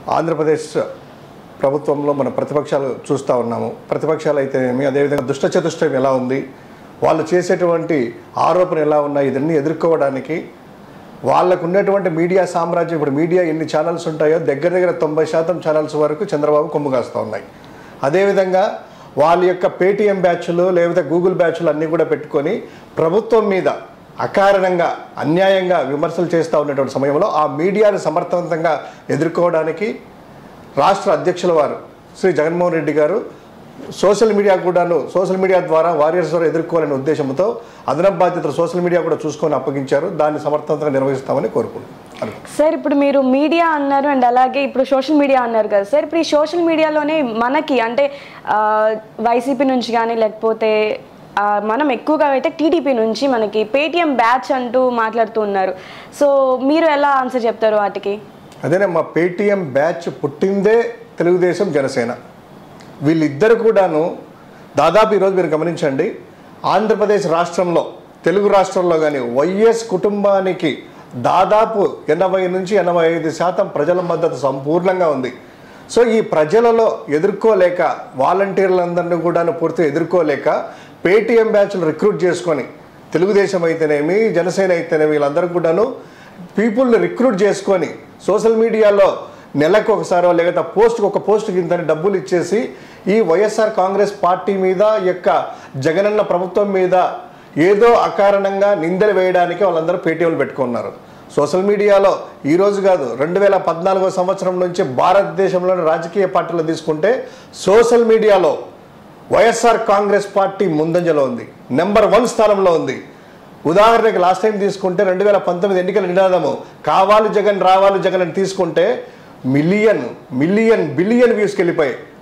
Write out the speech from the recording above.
ఆంధ్రప్రదేశ్ ప్రభుత్వంలో మన ప్రతిపక్షాలు చూస్తూ ఉన్నాము ప్రతిపక్షాలు అయితేనేమి అదేవిధంగా దుష్ట చతుష్టయం ఎలా ఉంది వాళ్ళు చేసేటువంటి ఆరోపణలు ఎలా ఉన్నాయి ఇదన్నీ ఎదుర్కోవడానికి వాళ్ళకు ఉన్నటువంటి మీడియా సామ్రాజ్యం ఇప్పుడు మీడియా ఎన్ని ఛానల్స్ ఉంటాయో దగ్గర దగ్గర తొంభై శాతం ఛానల్స్ వరకు చంద్రబాబు కొమ్ము కాస్తూ ఉన్నాయి అదేవిధంగా వాళ్ళ యొక్క పేటీఎం బ్యాచ్లు లేకపోతే గూగుల్ బ్యాచ్లు అన్నీ కూడా పెట్టుకొని ప్రభుత్వం మీద అకారణంగా అన్యాయంగా విమర్శలు చేస్తూ ఉన్నటువంటి సమయంలో ఆ మీడియాను సమర్థవంతంగా ఎదుర్కోవడానికి రాష్ట్ర అధ్యక్షుల వారు శ్రీ జగన్మోహన్ రెడ్డి గారు సోషల్ మీడియా కూడాను సోషల్ మీడియా ద్వారా వారియర్స్ ద్వారా ఎదుర్కోవాలనే ఉద్దేశంతో అదనపు బాధ్యతలు సోషల్ మీడియా కూడా చూసుకొని అప్పగించారు దాన్ని సమర్థవంతంగా నిర్వహిస్తామని కోరుకుంటున్నాను సార్ ఇప్పుడు మీరు మీడియా అన్నారు అండ్ అలాగే ఇప్పుడు సోషల్ మీడియా అన్నారు కదా సార్ ఇప్పుడు ఈ సోషల్ మీడియాలోనే మనకి అంటే వైసీపీ నుంచి కానీ లేకపోతే ఆ, మనం ఎక్కువగా అయితే టీడీపీ నుంచి మనకి పేటిఎం బ్యాచ్ అంటూ మాట్లాడుతూ ఉన్నారు సో మీరు ఎలా ఆన్సర్ చెప్తారు వాటికి అదేనే మా పేటీఎం బ్యాచ్ పుట్టిందే తెలుగుదేశం జనసేన వీళ్ళిద్దరు కూడాను దాదాపు ఈరోజు మీరు గమనించండి ఆంధ్రప్రదేశ్ రాష్ట్రంలో తెలుగు రాష్ట్రంలో కానీ వైఎస్ కుటుంబానికి దాదాపు ఎనభై నుంచి ఎనభై ఐదు శాతం ప్రజల మద్దతు సంపూర్ణంగా ఉంది సో ఈ ప్రజలలో ఎదుర్కోలేక వాలంటీర్లందరినీ కూడాను పూర్తిగా ఎదుర్కోలేక పేటీఎం బ్యాచ్లు రిక్రూట్ చేసుకొని తెలుగుదేశం అయితేనేమి జనసేన అయితేనేమి వీళ్ళందరూ కూడాను పీపుల్ని రిక్రూట్ చేసుకొని సోషల్ మీడియాలో నెలకు ఒకసారో లేకపోతే పోస్ట్కి ఒక పోస్ట్కి ఇంత డబ్బులు ఇచ్చేసి ఈ వైఎస్ఆర్ కాంగ్రెస్ పార్టీ మీద ఈ యొక్క జగనన్న ప్రభుత్వం మీద ఏదో అకారణంగా నిందలు వేయడానికి వాళ్ళందరూ పేటీఎంలు పెట్టుకున్నారు సోషల్ మీడియాలో ఈ రోజు కాదు రెండు వేల పద్నాలుగో సంవత్సరం నుంచి భారతదేశంలోని రాజకీయ పార్టీలు తీసుకుంటే సోషల్ మీడియాలో వైఎస్ఆర్ కాంగ్రెస్ పార్టీ ముందంజలో ఉంది నెంబర్ వన్ స్థానంలో ఉంది ఉదాహరణకి లాస్ట్ టైం తీసుకుంటే రెండు వేల పంతొమ్మిది ఎన్నికల నినాదము కావాలి జగన్ రావాలి జగన్ అని తీసుకుంటే మిలియన్ మిలియన్ బిలియన్ వ్యూస్కి వెళ్ళిపోయాయి